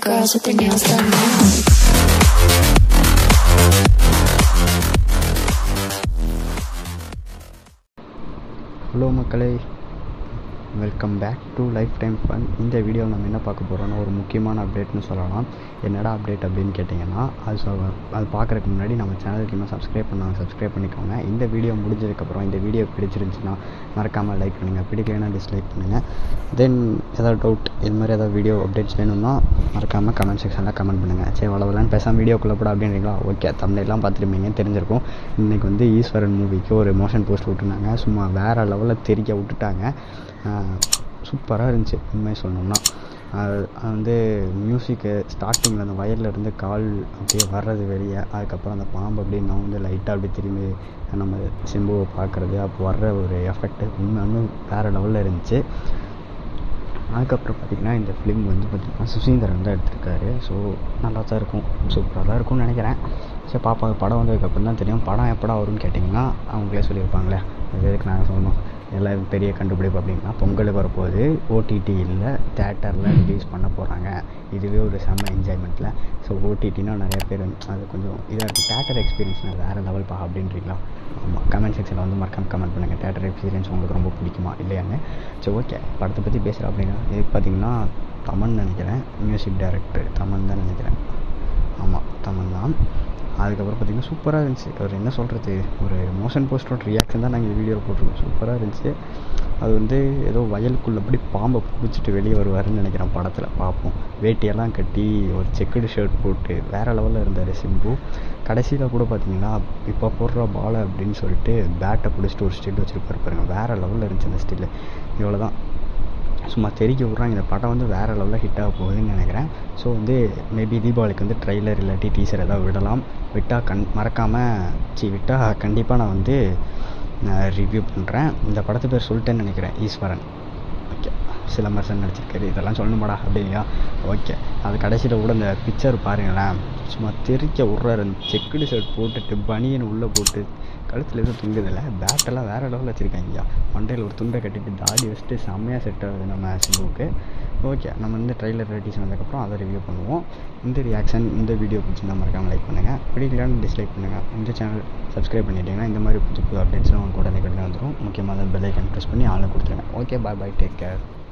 girls with their nails done now. Hello மக்களே welcome back to life time fun இந்த வீடியோவில் நம்ம என்ன பார்க்க போகிறோம்னா ஒரு முக்கியமான அப்டேட்னு சொல்லலாம் என்னடா அப்டேட் அப்படின்னு கேட்டிங்கன்னா அது சொ அது பார்க்குறதுக்கு முன்னாடி நம்ம சேனலுக்கு இன்னும் சப்ஸ்கிரைப் பண்ணாங்க சப்ஸ்கிரைப் பண்ணிக்கோங்க இந்த வீடியோ முடிஞ்சதுக்கப்புறம் இந்த வீடியோ பிடிச்சிருந்துச்சுன்னா மறக்காமல் லைக் பண்ணுங்கள் பிடிக்கலைன்னா டிஸ்லைக் பண்ணுங்கள் தென் ஏதாவது டவுட் இது மாதிரி ஏதாவது வீடியோ அப்டேட்ஸ் வேணும்னா மறக்காமல் கமெண்ட் செக்ஷனில் கமெண்ட் பண்ணுங்கள் சரி அவ்வளோதான் பேசாமல் வீடியோக்குள்ளே போட அப்படின்றீங்களா ஓகே தமிழ்லாம் பார்த்துருப்பீங்க தெரிஞ்சிருக்கும் இன்றைக்கி வந்து ஈஸ்வரன் மூவிக்கு ஒரு மோஷன் போஸ்ட் விட்டுருந்தாங்க சும்மா வேறு லெவலில் தெரிக்க விட்டுட்டாங்க சூப்பராக இருந்துச்சு உண்மையை சொல்லணும்னா அது அது வந்து மியூசிக்கு ஸ்டார்டிங்கில் அந்த வயலில் இருந்து கால் அப்படியே வர்றது வெளியே அதுக்கப்புறம் அந்த பாம்பு அப்படியே நான் வந்து லைட்டாக அப்படியே திரும்பி நம்ம சிம்புவை பார்க்குறது அப்போ வர்ற ஒரு எஃபெக்ட்டு உண்மையானு வேறு லெவலில் இருந்துச்சு அதுக்கப்புறம் பார்த்திங்கன்னா இந்த ஃபிலிம் வந்து பார்த்திங்கன்னா சுசீந்திரன் தான் எடுத்திருக்காரு ஸோ நல்லா தான் இருக்கும் சூப்பராக தான் இருக்கும்னு நினைக்கிறேன் சரி பாப்பா படம் வந்ததுக்கப்புறம் தான் தெரியும் படம் எப்படா வரும்னு கேட்டிங்கன்னா அவங்களே சொல்லியிருப்பாங்களே அது எதுக்கு நாங்கள் சொல்லணும் எல்லாம் பெரிய கண்டுபிடிப்பு அப்படின்னா பொங்கலுக்கு வரப்போகுது ஓடிடி இல்லை தேட்டரில் ரிலீஸ் பண்ண போகிறாங்க இதுவே ஒரு செம்ம என்ஜாய்மெண்ட்டில் ஸோ ஓடிடினா நிறைய பேர் அது கொஞ்சம் இதாக இருக்குது தேட்டர் எக்ஸ்பீரியன்ஸ் வேறு லெவல் பா அப்படின்றீங்களா ஆமாம் கமெண்ட் செக்ஷனில் வந்து மறக்காம கமெண்ட் பண்ணுங்கள் தேட்டர் எக்ஸ்பீரியன்ஸ் உங்களுக்கு ரொம்ப பிடிக்குமா இல்லையான்னு சரி ஓகே படத்தை பற்றி பேசுகிறேன் அப்படின்னா இதுக்கு பார்த்தீங்கன்னா தமன் நினைக்கிறேன் மியூசிக் டைரக்டர் தமன் தான் நினைக்கிறேன் ஆமாம் தமன் தான் அதுக்கப்புறம் பார்த்திங்கன்னா சூப்பராக இருந்துச்சு அவர் என்ன சொல்கிறது ஒரு மோஷன் போஸ்டரோட ரியாக்ஷன் தான் நாங்கள் வீடியோ போட்டிருக்கோம் சூப்பராக இருந்துச்சு அது வந்து ஏதோ வயலுக்குள்ளே அப்படி பாம்பை பிடிச்சிட்டு வெளியே வருவாருன்னு நினைக்கிறேன் படத்தில் பார்ப்போம் வேட்டியெல்லாம் கட்டி ஒரு செக்குடு ஷர்ட் போட்டு வேறு லெவலில் இருந்தார் சிம்பு கடைசியில் கூட பார்த்தீங்கன்னா இப்போ போடுற பாலை அப்படின்னு சொல்லிட்டு பேட்டை பிடிச்சிட்டு ஒரு ஸ்டில் வச்சுருப்பாரு பாருங்க வேறு லெவலில் இருந்துச்சு அந்த ஸ்டில்லு இவ்வளோ தான் சும்மா தெறிக்க விட்றாங்க இந்த படம் வந்து வேறு லெவலில் ஹிட் ஆக போகுதுன்னு நினைக்கிறேன் ஸோ வந்து மேபி தீபாவளிக்கு வந்து ட்ரைலர் இல்லாட்டி டீசர் ஏதாவது விடலாம் விட்டால் கண் மறக்காமல் சி விட்டால் கண்டிப்பாக நான் வந்து ரிவ்யூ பண்ணுறேன் இந்த படத்து பேர் சொல்லிட்டேன்னு நினைக்கிறேன் ஈஸ்வரன் ஓகே சிலம்பரசன் நடிச்சிருக்காரு இதெல்லாம் சொல்லணுமாடா அப்படிங்களா ஓகே அது கடைசியில் கூட இந்த பிக்சர் பாருங்களேன் சும்மா தெறிக்க விட்றாரு அந்த செக்குடு ஷர்ட் போட்டுட்டு பனியன் உள்ளே போட்டு கழுத்தில் எதுவும் துங்குதில்ல பேட்டெல்லாம் வேறு லெவலில் வச்சுருக்காங்க மண்டையில் ஒரு துண்டை கட்டிட்டு தாடி வச்சுட்டு செம்மையாக செட் ஆகுது நம்ம சிம்புவுக்கு ஓகே நம்ம வந்து ட்ரைலர் ரெடிஸ் வந்ததுக்கப்புறம் அதை ரிவ்யூ பண்ணுவோம் இந்த ரியாக்ஷன் இந்த வீடியோ பிடிச்சிருந்தா மறக்காமல் லைக் பண்ணுங்கள் பிடிக்கலான்னு டிஸ்லைக் பண்ணுங்கள் இந்த சேனல் சப்ஸ்கிரைப் பண்ணிட்டீங்கன்னா இந்த மாதிரி புது புது அப்டேட்ஸ்லாம் உங்களுக்கு உடனே உடனே வந்துடும் முக்கியமாக அந்த பெல் ஐக்கன் ப்ரெஸ் பண்ணி ஆளை கொடுத்துருங்க okay bye bye take care